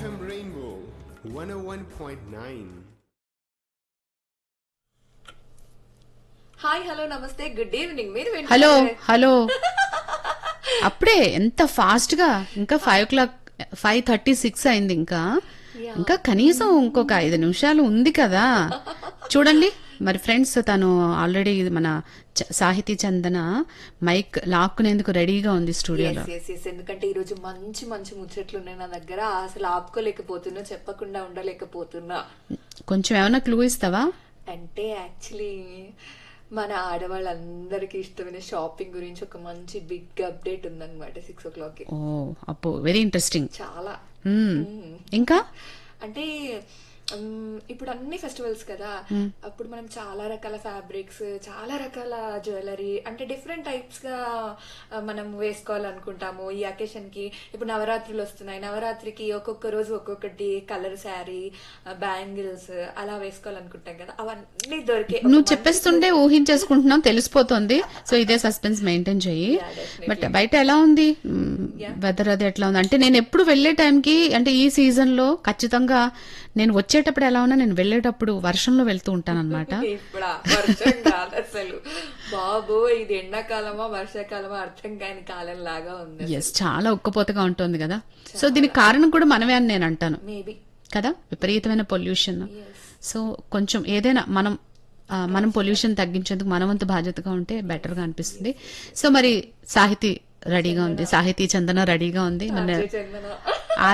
FM Rainbow 101.9. Hi hello నమస్తే good evening మీరు hello వింటున్నారే? హలో అప్పుడే ఎంత ఫాస్ట్ గా ఇంకా five o'clock five thirty six అయింది ఇంకా ఇంకా కనీసం ఇంకొక ఐదు నిమిషాలు ఉంది కదా చూడండి మరి ఫ్రెండ్స్ తను ఆల్రెడీ మన చ- సాహితీ చందన మైక్ లాక్కునేందుకు రెడీగా ఉంది స్టూడియోలో Yes, yes, yes. ఎందుకంటే ఈ రోజు మంచి మంచి ముచ్చట్లు ఉన్నాయి నా దగ్గర అసలు ఆపుకోలేకపోతున్నా చెప్పకుండా ఉండలేకపోతున్నా కొంచెం ఏమైనా క్లూ ఇస్తావా అంటే యాక్చువల్లీ మన ఆడవాళ్ళందరికీ ఇష్టమైన షాపింగ్ గురించి ఒక మంచి బిగ్ అప్డేట్ ఉందన్నమాట సిక్స్ ఓ క్లాక్ ఓ అప్పు వెరీ ఇంట్రెస్టింగ్ చాలా ఇంకా అంటే మ్, ఇప్పుడు అన్ని ఫెస్టివల్స్ కదా అప్పుడు మనం చాలా రకాల ఫ్యాబ్రిక్స్ చాలా రకాల జ్యువెలరీ అంటే డిఫరెంట్ టైప్స్ గా ఆ, మనం వేసుకోవాలనుకుంటాము ఈ అకేషన్ కి ఇప్పుడు నవరాత్రులు వస్తున్నాయి నవరాత్రికి ఒక్కొక్క రోజు ఒక్కొక్కటి కలర్ శారీ బ్యాంగిల్స్ అలా వేసుకోవాలనుకుంటాం కదా అవన్నీ దొరికే ఒక నువ్వు మంచి చెప్పేస్తుంటే ఊహించేసుకుంటున్నాం తెలిసిపోతుంది సో ఇదే సస్పెన్స్ మెయింటైన్ చెయ్యి బట్ బయట ఎలా ఉంది వెదర్ అది ఎట్లా ఉంది అంటే నేను ఎప్పుడు వెళ్లే టైంకి అంటే ఈ సీజన్ లో ఖచ్చితంగా నేను వచ్చేటప్పుడు ఎలా ఉన్నా నేను వెళ్ళేటప్పుడు వర్షంలో వెళ్తూ ఉంటాను అనమాట ఇప్పుడు వర్షం కాదు అసలు బాబో ఇది ఎండాకాలమా వర్షాకాలమా అర్థం కాని కాలం లాగా ఉంది ఎస్ చాలా ఉక్కపోతగా ఉంటుంది కదా సో దీనికి కారణం కూడా మనమే అని నేను అంటాను మేబీ కదా విపరీతమైన పొల్యూషన్ సో కొంచెం ఏదైనా మనం ఆ, మనం పొల్యూషన్ తగ్గించేందుకు మన వంతు బాధ్యతగా ఉంటే బెటర్ గా అనిపిస్తుంది సో మరి సాహితీ రెడీగా ఉంది సాహితీ చందన రెడీగా ఉంది మన చందన